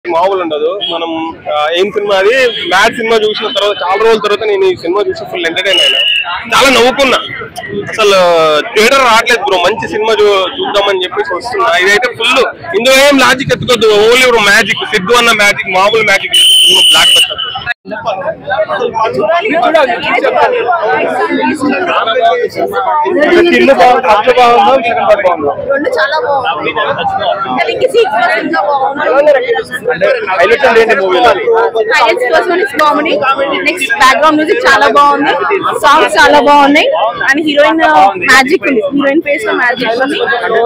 మామూలు ఉండదు మనం ఆ, ఏం సినిమా అది మ్యాచ్ సినిమా చూసిన తర్వాత చాలా రోజుల తర్వాత నేను ఈ సినిమా చూసి ఫుల్ ఎంటర్టైన్ అయినా చాలా నవ్వుకున్నా అసలు థియేటర్ రావట్లేదు బ్రో మంచి సినిమా చూ చూద్దామని చెప్పేసి వస్తున్నా ఇదైతే ఫుల్ ఇందులో ఏం లాజిక్ ఎత్తుకోద్దు ఓన్లీ ఒక మ్యాజిక్ సిద్ధు అన్న మ్యాజిక్ మామూలు మ్యాజిక్ బ్లాక్ బస్టర్ కింద బాగుంది ఫస్ట్ బాగుందా సెకండ్ పార్ట్ బాగుందా రెండు చాలా బాగుంది ఇంకా ఇంక సీక్వెన్స్ ఇంకా బాగుంది అంటే హైలైట్ ఏంటి మూవీలో highlights first one is comedy next background music చాలా బాగుంది సాంగ్స్ చాలా బాగున్నాయి అండ్ హీరోయిన్ మ్యాజిక్ ఉంది హీరోయిన్ ఫేస్ లో మ్యాజిక్ ఉంది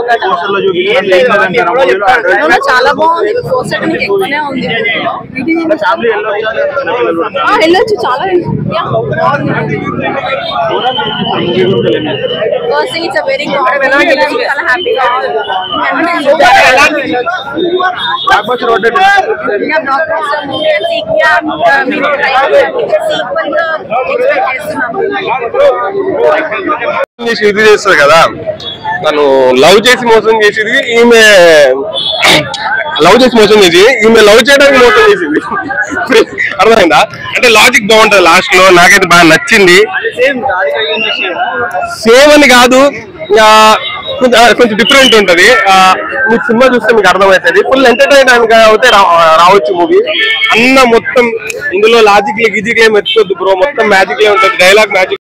అందులో చాలా బాగుంది పోస్టర్ నీకు ఎక్కువనే ఉంది ఆ, వెళ్ళొచ్చు చాలా first thing it's very comedy చాలా హ్యాపీగా ఇంకా బ్లాక్ బస్టర్ మూవీ సీక్వెల్ మీరు సీక్వెల్ ఎక్స్పెక్ట్ చేస్తున్నాము చేసి ఇది చేస్తుంది కదా తను లవ్ చేసి మోసం చేసేది ఈమె లవ్ చేసి మోసం చేసి ఈమె లవ్ చేయడానికి మోసం చేసింది అర్థమైందా అంటే లాజిక్ బాగుంటది లాస్ట్ లో నాకైతే బాగా నచ్చింది సేమ్ అని కాదు ఆ, కొంచెం ఆ, కొంచెం డిఫరెంట్ ఉంటది ఆ, మీకు సినిమా చూస్తే మీకు అర్థమవుతుంది ఫుల్ ఎంటర్టైన్ అయితే రా- రావచ్చు మూవీ అన్న మొత్తం ఇందులో లాజిక్ గిజిక్ ఏం ఎత్తుకోద్దు బ్రో మొత్తం మ్యాజిక్ ఏ ఉంటుంది డైలాగ్ మ్యాజిక్